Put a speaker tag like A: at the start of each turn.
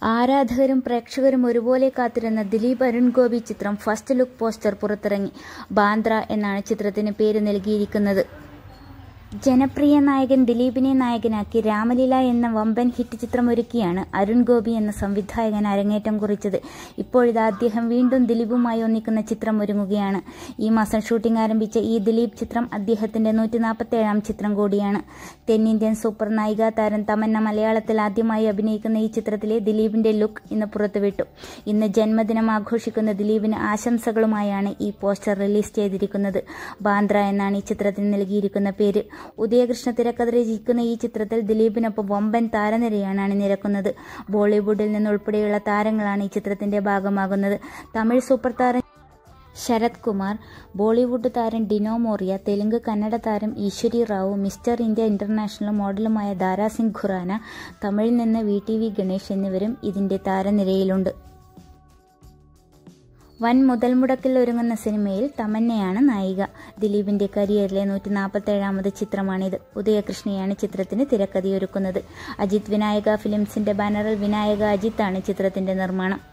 A: ആരാധകരും പ്രേക്ഷകരും ഒരുപോലെ കാത്തിരുന്ന ദിലീപ് അരുൺ ഗോപി ചിത്രം ഫസ്റ്റ് ലുക്ക് പോസ്റ്റർ പുറത്തിറങ്ങി ബാന്ദ്ര എന്നാണ് ചിത്രത്തിന് പേര് നൽകിയിരിക്കുന്നത് ജനപ്രിയ നായകൻ ദിലീപിനെ നായകനാക്കി രാമലീല എന്ന വമ്പൻ ഹിറ്റ് ചിത്രം ഒരുക്കിയാണ് അരുൺ ഗോപി എന്ന സംവിധായകൻ അരങ്ങേറ്റം കുറിച്ചത് ഇപ്പോഴിതാ അദ്ദേഹം വീണ്ടും ദിലീപുമായി ഒന്നിക്കുന്ന ചിത്രം ഒരുങ്ങുകയാണ് ഈ മാസം ഷൂട്ടിംഗ് ആരംഭിച്ച ഈ ദിലീപ് ചിത്രം അദ്ദേഹത്തിന്റെ നൂറ്റി നാൽപ്പത്തേഴാം ചിത്രം കൂടിയാണ് തെന്നിന്ത്യൻ സൂപ്പർ നായിക താരം തമന്ന മലയാളത്തിൽ ആദ്യമായി അഭിനയിക്കുന്ന ഈ ചിത്രത്തിലെ ദിലീപിന്റെ ലുക്ക് ഇന്ന് പുറത്തുവിട്ടു ഇന്ന് ജന്മദിനം ആഘോഷിക്കുന്ന ദിലീപിന് ആശംസകളുമായാണ് ഈ പോസ്റ്റർ റിലീസ് ചെയ്തിരിക്കുന്നത് ബാന്ദ്ര എന്നാണ് ഈ ചിത്രത്തിന് നൽകിയിരിക്കുന്ന പേര് ഉദയകൃഷ്ണ തിരക്കഥ രചിക്കുന്ന ഈ ചിത്രത്തിൽ ദിലീപിനൊപ്പം വമ്പൻ താരനിരയാണ് അണിനിരക്കുന്നത് ബോളിവുഡിൽ നിന്നുൾപ്പെടെയുള്ള താരങ്ങളാണ് ഈ ചിത്രത്തിന്റെ ഭാഗമാകുന്നത് തമിഴ് സൂപ്പർ താരം ശരത് കുമാർ ബോളിവുഡ് താരം ഡിനോ മോറിയ തെലുങ്ക് കന്നഡ താരം Eshwari Rao mister India international മോഡലുമായ ദാരാ സിംഗ് ഖുറാന തമിഴിൽ നിന്ന് വി ടി വി ഗണേഷ് എന്നിവരും ഇതിന്റെ താരനിരയിലുണ്ട് വൻ മുതൽ മുടക്കിൽ ഒരുങ്ങുന്ന സിനിമയിൽ തമന്നയാണ് നായിക ദിലീപിന്റെ കരിയറിലെ നൂറ്റി നാൽപ്പത്തേഴാമത് ചിത്രമാണിത് ഉദയകൃഷ്ണയാണ് ചിത്രത്തിന് തിരക്കഥയൊരുക്കുന്നത് അജിത് വിനായക ഫിലിംസിന്റെ ബാനറിൽ വിനായക അജിത്താണ് ചിത്രത്തിന്റെ നിർമ്മാണം